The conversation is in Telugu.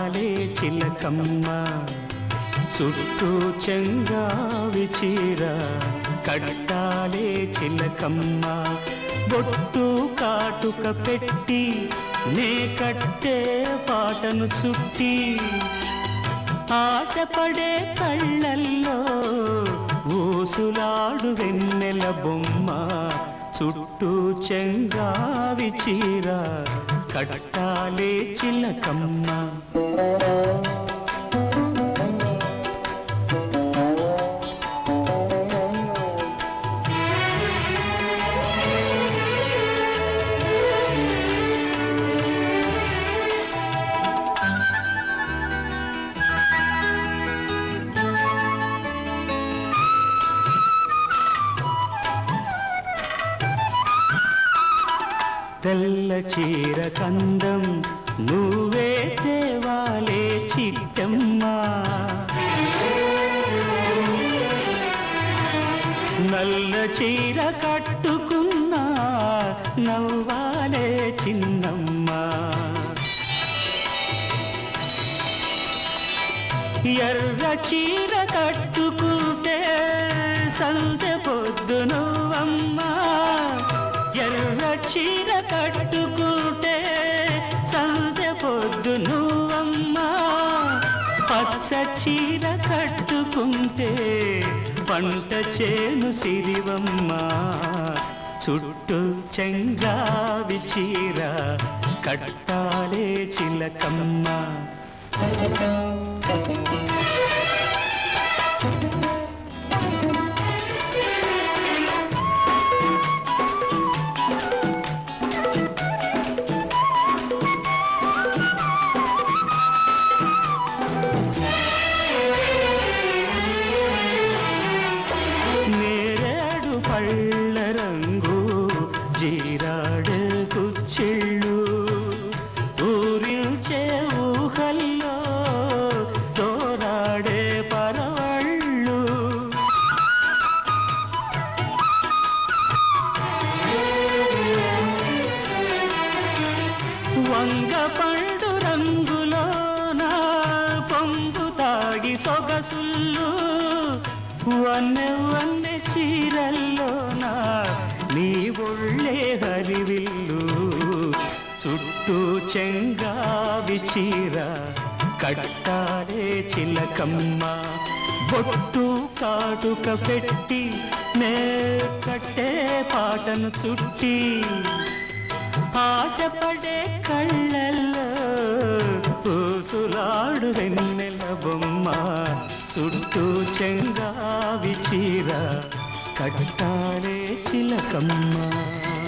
కట్టాలే చిలకమ్మ చుట్టూ చెంగావి చీర కట్టాలే చిలకమ్మ బొట్టు కాటుక పెట్టి నే కట్టే పాటను చుట్టి ఆశపడే కళ్ళల్లో ఊసులాడు వెన్నెల బొమ్మ చుట్టూ చెంగావి చీర కట్టాలే చిలకమ్మ తెల్ల చీర కందం నువ్వే తేవాలే చిట్టమ్మా నల్ల చీర కట్టుకున్నా నవ్వాలే చిన్నమ్మా ఎర్ర చీర కట్టుకుంటే సంతె పొద్దు నువ్వమ్మా ఎర్ర చీర కట్టుకుంటే సంతె పొద్దు నువ్వమ్మా పచ్చ చీర కట్టుకుంటే పంట చేను సిరివమ్మా చుట్టూ చెంగావి చీర కట్టాలే చిలకమ్మ నేరేడు పళ్ళ రంగు జీరాడు కుచ్చిళ్ళు ఊరిల్చే ఊహల్లో తోరాడే పరవళ్ళు వంగ పండు రంగులోన పొంగు తాగి సొగసుల్లు వన్నె వన్నె చీరల్లోన నీ ఒళ్ళే హరివిల్లు చుట్టూ చెంగావి చీర కట్టాలే చిలకమ్మ బొట్టు కాటుక పెట్టి నే కట్టే పాటను చుట్టి ఆశపడే కళ్ళల్లో పూసులాడు వెన్నెల బొమ్మ చుట్టూ చెంగావి చీర కట్టాలే చిలకమ్మ